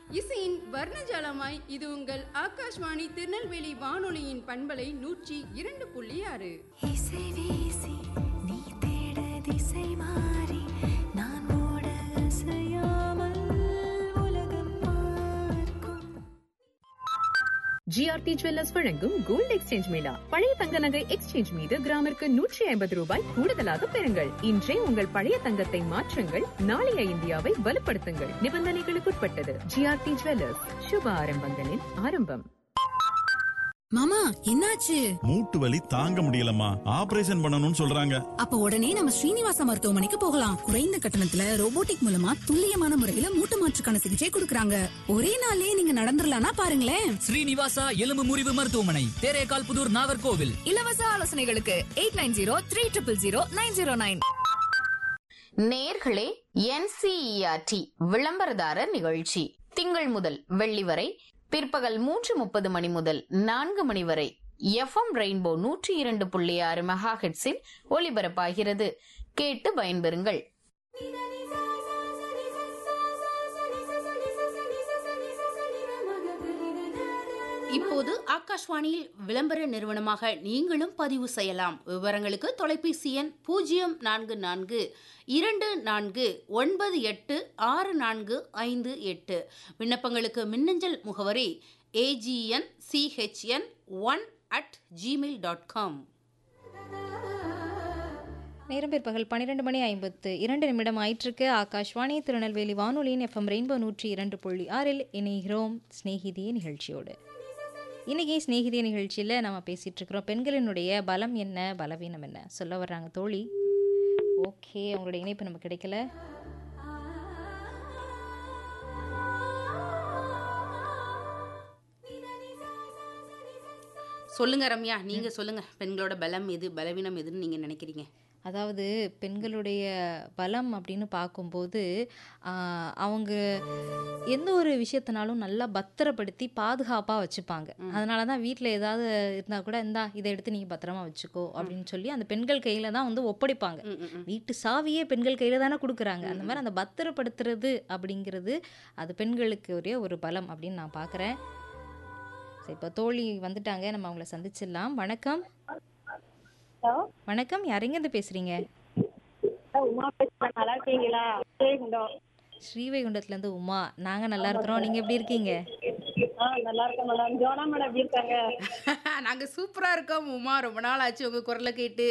இசையின் வர்ணஜாலமாய் இது உங்கள் ஆகாஷ்வாணி திருநெல்வேலி வானொலியின் பண்பலை நூற்றி இரண்டு புள்ளி ஆறு இசை வீசி நீ தேட திசை மாறி நான் ஓட அசையாமல் உலகம் பார்க்கும் ஜிஆர்டி ஜுவல்லர்ஸ் வழங்கும் கோல்ட் எக்ஸ்சேஞ்ச் மேளா பழைய தங்க நகை எக்ஸ்சேஞ்ச் மீது கிராமிற்கு நூற்றி ஐம்பது ரூபாய் கூடுதலாக பெறுங்கள் இன்றே உங்கள் பழைய தங்கத்தை மாற்றுங்கள் நாளைய இந்தியாவை வலுப்படுத்துங்கள் நிபந்தனைகளுக்குட்பட்டது ஜிஆர்டி ஜுவல்லர்ஸ் சுப ஆரம்பங்களின் ஆரம்பம் மாமா என்னாச்சு மூட்டு வலி தாங்க முடியலம்மா ஆபரேஷன் பண்ணணும்னு சொல்றாங்க அப்ப உடனே நம்ம ஸ்ரீனிவாசா மருத்துவமனைக்கு போகலாம் குறைந்த கட்டணத்துல ரோபோட்டிக் மூலமா துல்லியமான முறையில மூட்டு மாற்றுக்கான சிகிச்சை கொடுக்கறாங்க ஒரே நாள்லயே நீங்க நடந்துடலாம்னா பாருங்களேன் ஸ்ரீனிவாசா எலும்பு முறிவு மருத்துவமனை தேரேகால் புதூர் நாகர்கோவில் இலவச ஆலோசனைகளுக்கு eight nine zero three triple zero nine zero nine நேர்களே என்சிஇஆர்டி விளம்பரதாரர் நிகழ்ச்சி திங்கள் முதல் வெள்ளி வரை பிற்பகல் மூன்று முப்பது மணி முதல் நான்கு மணி வரை எஃப்எம் ரெயின்போ நூற்றி இரண்டு புள்ளி ஆறு மெகா ஹெட்ஸில் ஒலிபரப்பாகிறது கேட்டு பயன்பெறுங்கள் இப்போது ஆகாஷ்வாணியில் விளம்பர நிறுவனமாக நீங்களும் பதிவு செய்யலாம் விவரங்களுக்கு தொலைபேசி எண் பூஜ்ஜியம் நான்கு நான்கு இரண்டு நான்கு ஒன்பது எட்டு ஆறு நான்கு ஐந்து எட்டு விண்ணப்பங்களுக்கு மின்னஞ்சல் முகவரி A G N C H N one at gmail dot com நேரம் பிற்பகல் பன்னிரெண்டு மணி ஐம்பத்து இரண்டு நிமிடம் ஆயிற்றுக்கு ஆகாஷ்வாணி திருநெல்வேலி வானொலியின் எஃப்எம் ரெயின்போ நூற்றி இரண்டு புள்ளி ஆறில் இணைகிறோம் ஸ்நேகிதிய நிகழ்ச்சியோடு இன்னைக்கு ஸ்நேகிதிய நிகழ்ச்சியில் நம்ம பேசிகிட்டு இருக்கிறோம் பெண்களினுடைய பலம் என்ன பலவீனம் என்ன சொல்ல வர்றாங்க தோழி ஓகே அவங்களோட இணைப்பு நமக்கு கிடைக்கல சொல்லுங்க ரம்யா நீங்க சொல்லுங்க பெண்களோட பலம் எது பலவீனம் எதுன்னு நீங்க நினைக்கிறீங்க அதாவது பெண்களுடைய பலம் அப்படின்னு பார்க்கும்போது ஆஹ், அவங்க எந்த ஒரு விஷயத்தினாலும் நல்லா பத்திரப்படுத்தி பாதுகாப்பாக வச்சுப்பாங்க அதனால தான் வீட்டில் ஏதாவது இருந்தால் கூட இந்தா இதை எடுத்து நீங்கள் பத்திரமா வச்சுக்கோ அப்படின்னு சொல்லி அந்த பெண்கள் கையில் தான் வந்து ஒப்படைப்பாங்க ம், ம், ம். வீட்டு சாவியே பெண்கள் கையில் தானே கொடுக்குறாங்க அந்த மாதிரி அந்த பத்திரப்படுத்துறது அப்படிங்கிறது அது பெண்களுக்கு ஒரே ஒரு பலம் அப்படின்னு நான் பார்க்குறேன் சரி இப்போ தோழி வந்துட்டாங்க நம்ம அவங்கள சந்திச்சிடலாம் வணக்கம் வணக்கம் யாரெங்கேருந்து பேசுகிறீங்க உமா பேசுறேன் நல்லா இருக்கீங்களா ஸ்ரீகுண்டம் ஸ்ரீவைகுண்டத்துலேருந்து உமா நாங்கள் நல்லா இருக்கிறோம் நீங்கள் எப்படி இருக்கீங்க ஆ நல்லா இருக்கேன் மேடம் ஜோனா மேடம் எப்படி இருக்காங்க நாங்க சூப்பரா இருக்கோம் உமா ரொம்ப நாள் ஆச்சு உங்க குரலை கேட்டு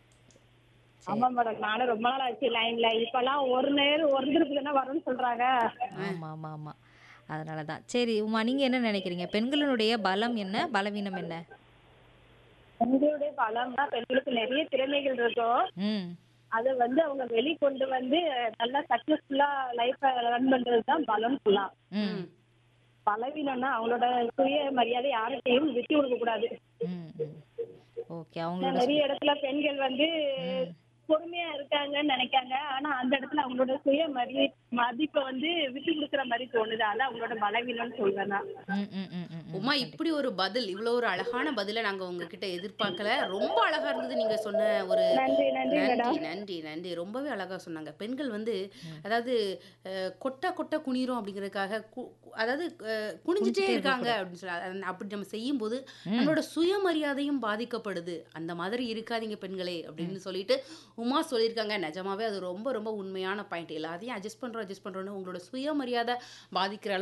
ஆமா மேடம் நானும் ரொம்ப நாள் ஆச்சு லைன்ல இப்பெல்லாம் ஒரு நேரம் ஒரு திருப்பி தானே வரும்னு சொல்றாங்க ஆமாம் ஆமாம் ஆமாம் அதனால தான் சரி உமா நீங்கள் என்ன நினைக்கிறீங்க பெண்களினுடைய பலம் என்ன பலவீனம் என்ன பெண்களுடைய பலம்னா பெண்களுக்கு நிறைய திறமைகள் இருக்கும் ம் அதை வந்து அவங்க வெளிக்கொண்டு வந்து நல்லா சக்சஸ்ஃபுல்லா லைஃப ரன் பண்றது தான் பலம்னு சொல்லலாம் ம் பலவீனம்னா அவங்களோட சுய மரியாதை யார்கிட்டயும் விட்டு கொடுக்க கூடாது ம் ம். ஓகே ஏன்னா அவங்களோட நிறைய இடத்துல பெண்கள் வந்து பொறுமையா இருக்காங்கன்னு நினைக்காங்க ஆனா அந்த இடத்துல அவங்களோட சுய மரி மதிப்பை வந்து விட்டு கொடுக்குற மாதிரி தோணுது அதான் அவங்களோட பலவீனம்னு சொல்றேன் நான் ம் ம் ம் ம் ம். உமா இப்படி ஒரு பதில் இவ்வளவு ஒரு அழகான பதில நாங்க உங்ககிட்ட எதிர்பார்க்கல ரொம்ப அழகா இருந்தது நீங்க சொன்ன ஒரு நன்றி நன்றி நன்றி மேடம் நன்றி நன்றி ரொம்பவே அழகா சொன்னாங்க பெண்கள் வந்து அதாவது அஹ், கொட்ட கொட்ட குனிறோம் அப்படிங்கறதுக்காக கு- கு- அதாவது அஹ், குனிஞ்சிட்டே இருக்காங்க அப்படின்னு சொல்லி அது- அப்படி நம்ம செய்யும் போது நம்மளோட சுயமரியாதையும் பாதிக்கப்படுது அந்த மாதிரி இருக்காதீங்க பெண்களே அப்படின்னு சொல்லிட்டு உமா சொல்லியிருக்காங்க நிஜமாவே அது ரொம்ப ரொம்ப உண்மையான பாயிண்ட் எல்லாத்தையும் அட்ஜஸ்ட் பண்றோம் அட்ஜஸ்ட் பண்றோம்னு உங்களோட சுயமரியாதை பாதிக்கிற அளவு